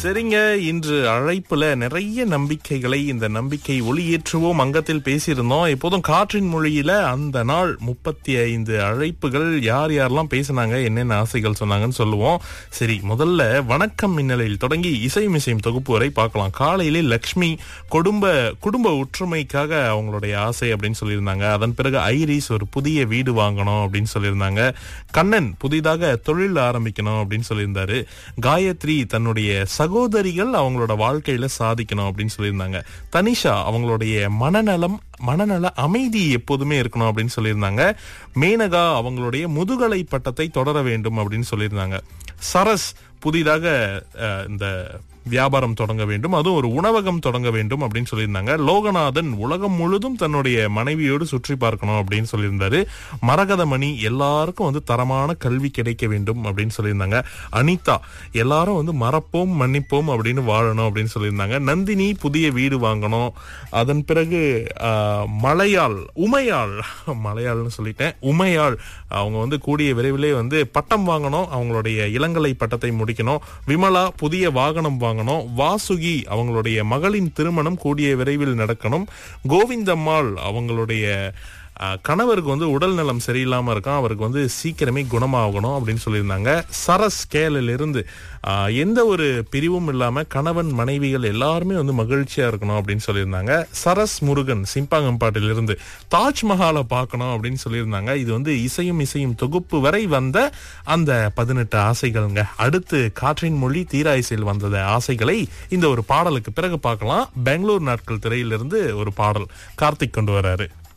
சரிங்க இன்று அழைப்புல நிறைய நம்பிக்கைகளை இந்த நம்பிக்கை ஒளியேற்றுவோம் அங்கத்தில் பேசியிருந்தோம் எப்போதும் காற்றின் மொழியில அந்த நாள் முப்பத்தி ஐந்து அழைப்புகள் யார் யாரெல்லாம் பேசினாங்க என்னென்ன ஆசைகள் சொன்னாங்கன்னு சொல்லுவோம் சரி முதல்ல வணக்கம் மின்னலில் தொடங்கி இசை மிசையும் தொகுப்பு வரை பார்க்கலாம் காலையிலே லக்ஷ்மி குடும்ப குடும்ப ஒற்றுமைக்காக அவங்களுடைய ஆசை அப்படின்னு சொல்லியிருந்தாங்க அதன் பிறகு ஐரிஸ் ஒரு புதிய வீடு வாங்கணும் அப்படின்னு சொல்லியிருந்தாங்க கண்ணன் புதிதாக தொழில் ஆரம்பிக்கணும் அப்படின்னு சொல்லியிருந்தாரு காயத்ரி தன்னுடைய சகோதரிகள் அவங்களோட வாழ்க்கையில சாதிக்கணும் அப்படின்னு சொல்லியிருந்தாங்க தனிஷா அவங்களுடைய மனநலம் மனநல அமைதி எப்போதுமே இருக்கணும் அப்படின்னு சொல்லியிருந்தாங்க மேனகா அவங்களுடைய முதுகலை பட்டத்தை தொடர வேண்டும் அப்படின்னு சொல்லியிருந்தாங்க சரஸ் புதிதாக அஹ், இந்த வியாபாரம் தொடங்க வேண்டும் அதுவும் ஒரு உணவகம் தொடங்க வேண்டும் அப்படின்னு சொல்லியிருந்தாங்க லோகநாதன் உலகம் முழுதும் தன்னுடைய மனைவியோடு சுற்றி பார்க்கணும் அப்படின்னு சொல்லியிருந்தாரு மரகதமணி எல்லாருக்கும் வந்து தரமான கல்வி கிடைக்க வேண்டும் அப்படின்னு சொல்லியிருந்தாங்க அனிதா எல்லாரும் வந்து மறப்போம் மன்னிப்போம் அப்படின்னு வாழணும் அப்படின்னு சொல்லியிருந்தாங்க நந்தினி புதிய வீடு வாங்கணும் அதன் பிறகு ஆஹ், மலையாள் உமையாள் மலையாள்னு சொல்லிட்டேன் உமையாள் அவங்க வந்து கூடிய விரைவிலே வந்து பட்டம் வாங்கணும் அவங்களுடைய இளங்கலை பட்டத்தை முடிக்கணும் விமலா புதிய வாகனம் வாங்கணும் வாசுகி அவங்களுடைய மகளின் திருமணம் கூடிய விரைவில் நடக்கணும் கோவிந்தம்மாள் அவங்களுடைய அஹ், கணவருக்கு வந்து உடல் நலம் சரியில்லாம இருக்கான் அவருக்கு வந்து சீக்கிரமே குணமாகணும் அப்படின்னு சொல்லியிருந்தாங்க சரஸ் கேலில் இருந்து அஹ், எந்த ஒரு பிரிவும் இல்லாம கணவன் மனைவிகள் எல்லாருமே வந்து மகிழ்ச்சியா இருக்கணும் அப்படின்னு சொல்லியிருந்தாங்க சரஸ் முருகன் சிம்பாங்கம்பாட்டில் இருந்து தாஜ்மஹாலை பார்க்கணும் அப்படின்னு சொல்லியிருந்தாங்க இது வந்து இசையும் இசையும் தொகுப்பு வரை வந்த அந்த பதினெட்டு ஆசைகள்ங்க அடுத்து காற்றின் மொழி தீரா இசையில் வந்தத ஆசைகளை இந்த ஒரு பாடலுக்கு பிறகு பார்க்கலாம் பெங்களூர் நாட்கள் திரையிலிருந்து ஒரு பாடல் கார்த்திக் கொண்டு வராரு